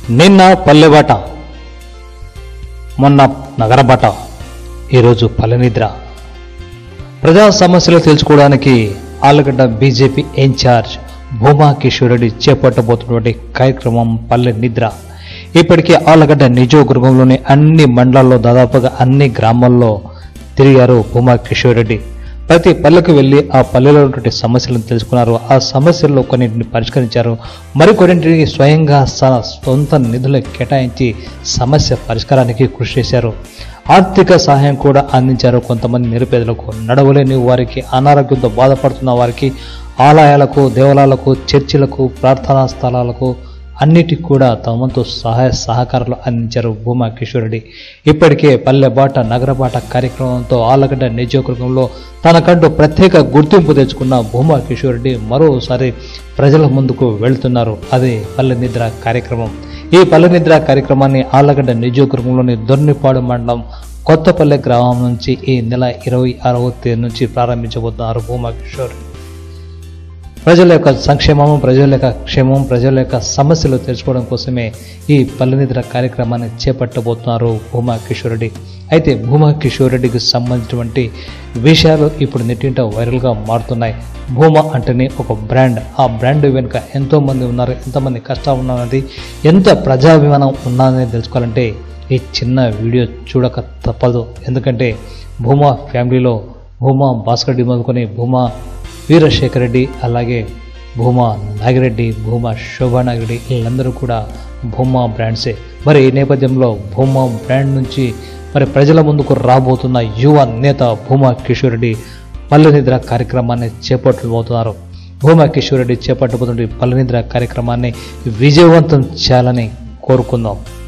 నిన్న పల్లెబాట మొన్న నగరబాట ఈరోజు పల్లెనిద్ర ప్రజా సమస్యలు తెలుసుకోవడానికి ఆలగడ్డ బీజేపీ ఇన్ఛార్జ్ భూమా కిషోర్ రెడ్డి చేపట్టబోతున్నటువంటి కార్యక్రమం పల్లె నిద్ర ఇప్పటికే ఆలగడ్డ నియోజకవర్గంలోని అన్ని మండలాల్లో దాదాపుగా అన్ని గ్రామాల్లో తిరిగారు భూమా కిషోర్ రెడ్డి ప్రతి పల్లెకు వెళ్ళి ఆ పల్లెలో ఉన్నటువంటి సమస్యలను తెలుసుకున్నారు ఆ సమస్యల్లో కొన్నింటిని పరిష్కరించారు మరికొన్నింటిని స్వయంగా తన సొంత నిధులు కేటాయించి సమస్య పరిష్కారానికి కృషి చేశారు ఆర్థిక సహాయం కూడా అందించారు కొంతమంది నిరుపేదలకు నడవలేని వారికి అనారోగ్యంతో బాధపడుతున్న వారికి ఆలయాలకు దేవాలయాలకు చర్చిలకు ప్రార్థనా స్థలాలకు అన్నిటికి కూడా తమ వంతు సహాయ సహకారాలు అందించారు భూమా కిషోరెడ్డి ఇప్పటికే పల్లె బాట నగరబాట కార్యక్రమంతో ఆలగడ్డ నియోజకవర్గంలో తనకంటూ ప్రత్యేక గుర్తింపు తెచ్చుకున్న భూమా కిషోరెడ్డి మరోసారి ప్రజల ముందుకు వెళ్తున్నారు అదే పల్లె నిద్ర కార్యక్రమం ఈ పల్లె నిద్ర కార్యక్రమాన్ని ఆలగడ్డ నియోజకవర్గంలోని దొర్నిపాడు మండలం కొత్తపల్లె గ్రామం నుంచి ఈ నెల ఇరవై ఆరవ తేదీ నుంచి ప్రారంభించబోతున్నారు భూమా కిషోర్ ప్రజల యొక్క సంక్షేమము ప్రజల యొక్క క్షేమం ప్రజల యొక్క సమస్యలు తెలుసుకోవడం కోసమే ఈ పల్లెనిద్ర కార్యక్రమాన్ని చేపట్టబోతున్నారు భూమా కిషోర్ రెడ్డి అయితే భూమా కిషోర్ రెడ్డికి సంబంధించినటువంటి విషయాలు ఇప్పుడు నెట్టింట వైరల్గా మారుతున్నాయి భూమా అంటేనే ఒక బ్రాండ్ ఆ బ్రాండ్ వెనుక ఎంతో మంది ఉన్నారు ఎంతమంది కష్టాలు ఉన్నది ఎంత ప్రజాభిమానం ఉన్నదని తెలుసుకోవాలంటే ఈ చిన్న వీడియో చూడక తప్పదు ఎందుకంటే భూమా ఫ్యామిలీలో భూమా భాస్కర్ రెడ్డి మొదలుకొని భూమా వీరశేఖర్ రెడ్డి అలాగే భూమా నాగిరెడ్డి భూమా శోభా నాగిరెడ్డి వీళ్ళందరూ కూడా భూమా బ్రాండ్సే మరి ఈ నేపథ్యంలో భూమా బ్రాండ్ నుంచి మరి ప్రజల ముందుకు రాబోతున్న యువ నేత భూమా కిషోర్ రెడ్డి పల్లెనిద్ర కార్యక్రమాన్ని చేపట్టబోతున్నారు భూమా కిషోర్ రెడ్డి చేపట్టబోతున్న ఈ పల్లెనిద్ర కార్యక్రమాన్ని విజయవంతం చేయాలని కోరుకుందాం